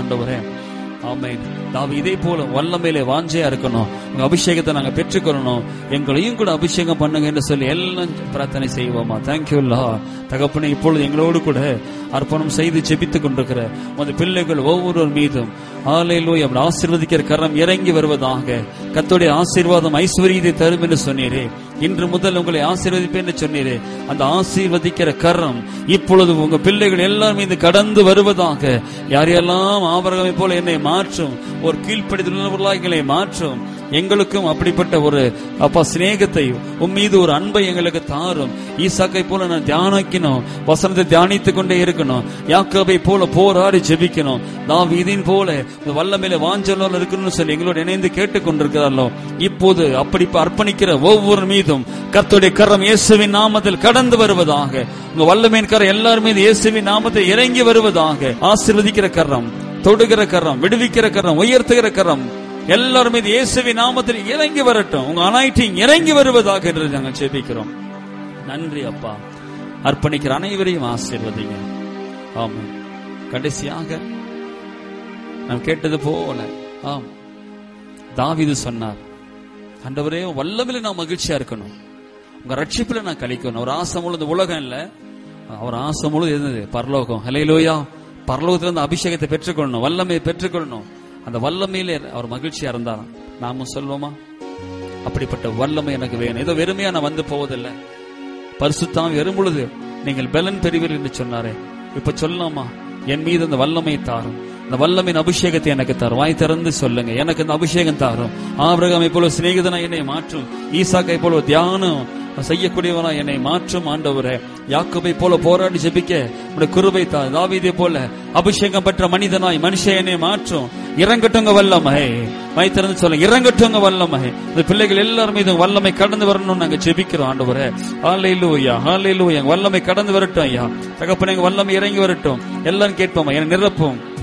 ஆண்டவரே ஆமென் நாம் இதே போல வல்லமையிலே வாஞ்சையா இருக்கணும் உங்க அபிஷேகத்தை நாங்க பெற்றுக்கொள்ளணும் எங்களையும் கூட அபிஷேகம் பண்ணுங்க என்று சொல்லி எல்லாம் பிரார்த்தனை செய்வோமா தேங்க்யூ லா தகப்பனே இப்பொழுது எங்களோடு கூட அர்ப்பணம் செய்து ஜெபித்துக் கொண்டிருக்கிற உமது பிள்ளைகள் ஒவ்வொருவர் மீதும் ஆலையிலோய் அப்படி ஆசீர்வதிக்கிற கரம் இறங்கி வருவதாக கத்தோடைய ஆசீர்வாதம் ஐஸ்வர்யத்தை தரும் என்று சொன்னீரே இன்று முதல் உங்களை ஆசீர்வதிப்பேன் என்று சொன்னீரே அந்த ஆசீர்வதிக்கிற கரம் இப்பொழுது உங்க பிள்ளைகள் எல்லார் மீது கடந்து வருவதாக யாரையெல்லாம் ஆபரகமை போல என்னை மாற்றும் ஒரு கீழ்ப்படிதலுள்ளவர்களாக எங்களை மாற்றும் எங்களுக்கும் அப்படிப்பட்ட ஒரு அப்பா சிநேகத்தை உன் மீது ஒரு அன்பை எங்களுக்கு தாரும் ஈசாக்கை போல நான் தியானிக்கணும் வசனத்தை தியானித்துக் கொண்டே இருக்கணும் யாக்கோபை போல போராடி ஜெபிக்கணும் நான் இதன் போல இந்த வல்லமையில வாஞ்சலோல இருக்கணும்னு சொல்லி எங்களோட இணைந்து கேட்டுக் கொண்டிருக்கிறாரோ இப்போது அப்படி அர்ப்பணிக்கிற ஒவ்வொரு மீதும் கர்த்தருடைய கரம் இயேசுவின் நாமத்தில் கடந்து வருவதாக உங்க வல்லமையின் கரம் எல்லார் மீது இயேசுவின் நாமத்தை இறங்கி வருவதாக ஆசீர்வதிக்கிற கரம் தொடுகிற கரம் விடுவிக்கிற கரம் உயர்த்துகிற கரம் எல்லாரும் மீது இயேசுவின் நாமத்தில் இறங்கி வரட்டும் உங்க அனாயிட்டிங் இறங்கி வருவதாக என்று நாங்கள் ஜெபிக்கிறோம் நன்றி அப்பா அர்ப்பணிக்கிற அனைவரையும் ஆசீர்வதிங்க ஆமா கடைசியாக நாம் கேட்டது போல ஆம் தாவீது சொன்னார் ஆண்டவரே வல்லமில்ல நான் மகிழ்ச்சியா இருக்கணும் உங்க ரட்சிப்புல நான் கழிக்கணும் ஒரு ஆசை முழுது உலகம் இல்ல அவர் ஆசை முழுது இருந்தது பரலோகம் ஹலையிலோயா பரலோகத்துல இருந்து அபிஷேகத்தை பெற்றுக்கொள்ளணும் வல்லமையை பெற்றுக்கொள்ளணும் அந்த வல்லமையிலே அவர் மகிழ்ச்சியா இருந்தாராம் நாமும் சொல்வோமா அப்படிப்பட்ட வல்லமை எனக்கு வேணும் ஏதோ வெறுமையா நான் வந்து போவதில்லை பரிசுத்தாம் வரும் பொழுது நீங்கள் பெலன் பெறுவீர்கள் என்று சொன்னாரே இப்ப சொல்லலாமா என் மீது அந்த வல்லமை தாரும் இந்த வல்லமையின் அபிஷேகத்தை எனக்கு தரும் வாய் திறந்து சொல்லுங்க எனக்கு இந்த அபிஷேகம் தாரும் ஆபிரகாமை போல சிநேகிதனா என்னை மாற்றும் ஈசாக்கை போல தியானம் செய்யக்கூடியவனா என்னை மாற்றும் ஆண்டவரே யாக்கோபை போல போராடி ஜெபிக்க உடைய குருவை தா தாவீதை போல அபிஷேகம் பெற்ற மனிதனாய் மனுஷன் என்னை மாற்றும் இறங்கட்டுங்க வல்லமை வாய் திறந்து சொல்லுங்க இறங்கட்டுங்க வல்லமை இந்த பிள்ளைகள் எல்லாரும் மீதும் வல்லமை கடந்து வரணும்னு நாங்க ஜெபிக்கிறோம் ஆண்டவரே ஹalleluya ஹalleluya வல்லமை கடந்து வரட்டும் ஐயா தகப்பனே எங்க வல்லமை இறங்கி வரட்டும் எல்லாரும் கேட்போம் என்னை நிரப்பும்